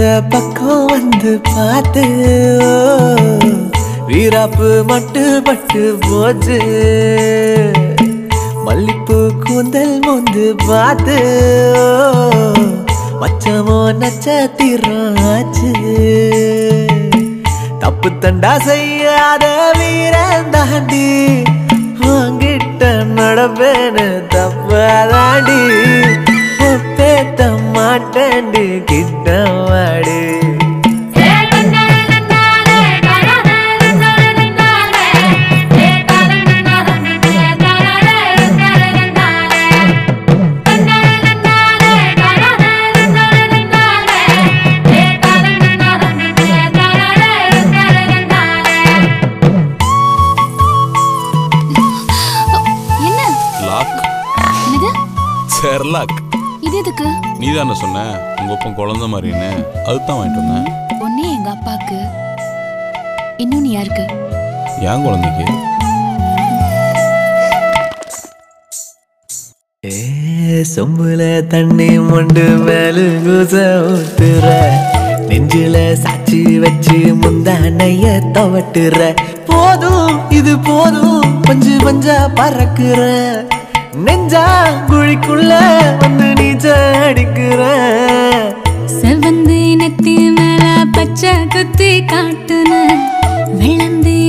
பக்கம் வந்து பார்த்து ஓ, வீராப்பு மட்டு பட்டு போச்சு மல்லிப்பூ கூந்தல் மொந்து பார்த்து ஓ, மச்சமோ நட்சத்திரம் ஆச்சு தப்பு தண்டா செய்யாத வீரன் தாண்டி வாங்கிட்ட நடப்பேன்னு தப்பாதாண்டி ஒப்பேத்த மாட்டேன்டி கிட்ட வாடி என்ன லாக் என்னது செர்லாக் இது எதுக்கு நீ தானே சொன்ன உங்க ஒப்பம் குழந்தை மாதிரின்னு அதுதான் வாங்கிட்டு வந்தேன் ஒன்னே எங்க அப்பாக்கு இன்னொன்னு யாருக்கு என் குழந்தைக்கு ஏ சொம்புல தண்ணி மொண்டு மேலு குச ஊத்துற நெஞ்சில சாட்சி வச்சு முந்தானைய தவட்டுற போதும் இது போதும் பஞ்சு பஞ்சா பறக்குற நெஞ்சா குழிக்குள்ள வந்து நீச்ச அடிக்கிற செவந்து நெத்தி மேல பச்சை குத்தி காட்டுன விளந்து